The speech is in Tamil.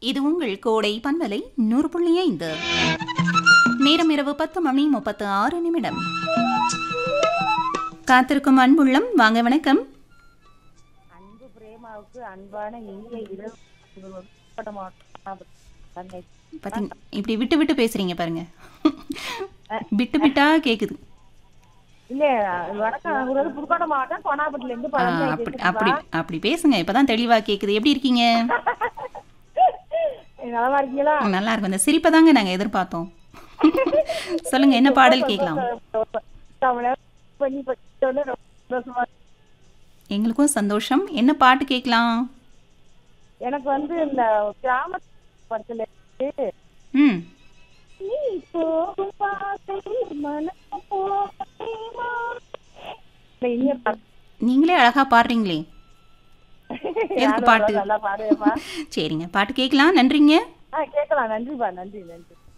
இது உங்கள் கோடை பண்பலை நூறு புள்ளி ஐந்து நேரம் இரவு பத்து மணி முப்பத்து ஆறு நிமிடம் காத்திருக்கும் அன்புள்ளம் வாங்க வணக்கம் அன்பு பிரேமாவுக்கு அன்பான இனிய இரவு உட்பட மாட்டோம். தன்னை பாத்தீங்க இப்படி விட்டு விட்டு பேசுறீங்க பாருங்க விட்டு விட்டா கேக்குது இல்ல வணக்கம் அதாவது புதுக்கோட்டை மாவட்டம் கோனாபட்டில இருந்து ஆ, பழனி அப்படி அப்படி அப்படி பேசுங்க இப்பதான் தெளிவா கேக்குது எப்படி இருக்கீங்க நலமா இருக்கீங்களா நல்லா இருக்கும் இந்த சிரிப்பை தாங்க நாங்க எதிர்பார்த்தோம் சொல்லுங்க என்ன பாடல் கேட்கலாம் தமிழர் பண்ணி படிச்சோன்னு ரொம்ப சந்தோஷமா இருக்கு. எங்களுக்கும் சந்தோஷம் என்ன பாட்டு கேட்கலாம் எனக்கு வந்து இந்த கிராம படத்துல இருந்து, ம் நீ போகும் பாதை மனசு போகுமா? இந்த இனிய பாட்டு. நீங்களே அழகா பாடுறீங்களே எதுக்கு நானும் பாட்டு நல்லா பாடுவேப்பா சரிங்க பாட்டு கேட்கலாம் நன்றிங்க ஆ கேட்கலாம் நன்றிப்பா நன்றி நன்றி